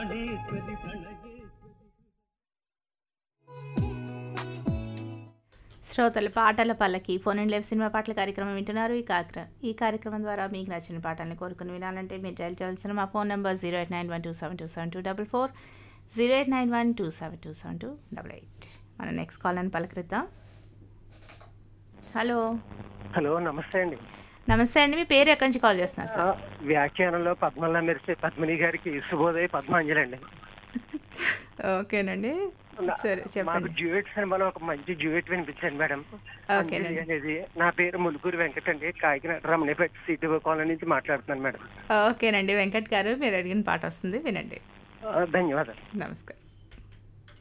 ప్రాణేశ్వరి ప్రణయేశ్వరి శ్రోతలు పాటల పల్లకి ఫోన్ అండ్ లైవ్ సినిమా పాటల కార్యక్రమం వింటున్నారు ఈ కార్యక్రమం ఈ కార్యక్రమం ద్వారా మీకు నచ్చిన పాటలను కోరుకుని వినాలంటే మీరు డైల్ చేయాల్సిన మా phone number zero eight nine one two seven two seven two double four zero eight nine one two seven two seven two double eight మన నెక్స్ట్ కాల్ అని పలకరిద్దాం హలో హలో నమస్తే అండి నమస్తే అండి మీ పేరు ఎక్కడి నుంచి కాల్ చేస్తున్నారు ఆ, సార్ వ్యాఖ్యానంలో పద్మల్లా మెరిసే పద్మిని గారికి శుభోదయ పద్మాంజలి అండి ఓకేనండి సరే మాకు చెప్పండి డ్యూయట్ సినిమాలో ఒక మంచి డ్యూయట్ వినిపించండి మేడం ఓకేనండి. అంజలి అనేది నా పేరు ములుగురు వెంకట్ అండి కాకినాడ రమణిపేట సిటీ కాలనీ నుంచి మాట్లాడుతున్నాను మేడం ఓకేనండి వెంకట్ గారు మీరు అడిగిన పాట వస్తుంది వినండి ఆ, ధన్యవాదాలు నమస్కారం